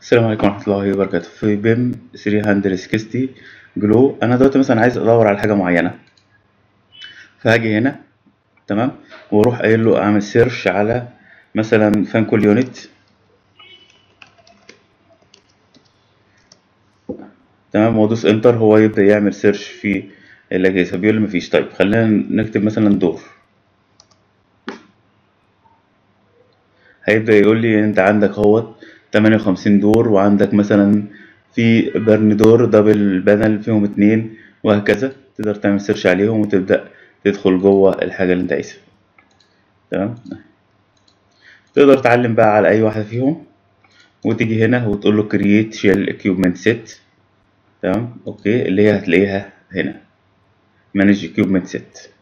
السلام عليكم ورحمة الله وبركاته في بيم 360 جلو أنا دلوقتي مثلا عايز أدور على حاجة معينة فهاجي هنا تمام وأروح قايل له أعمل سيرش على مثلا فانكول يونت تمام وأدوس انتر هو يبدأ يعمل سيرش في الأجهزة بيقول لي مفيش طيب خلينا نكتب مثلا دور هيبدأ يقول لي أنت عندك اهوت تمانية وخمسين دور وعندك مثلا في برن دور دبل بانل فيهم اتنين وهكذا تقدر تعمل سيرش عليهم وتبدأ تدخل جوه الحاجة اللي انت عايزها تمام تقدر تعلم بقى على أي واحدة فيهم وتيجي هنا وتقول له create shell equipment set تمام اوكي اللي هي هتلاقيها هنا manage equipment set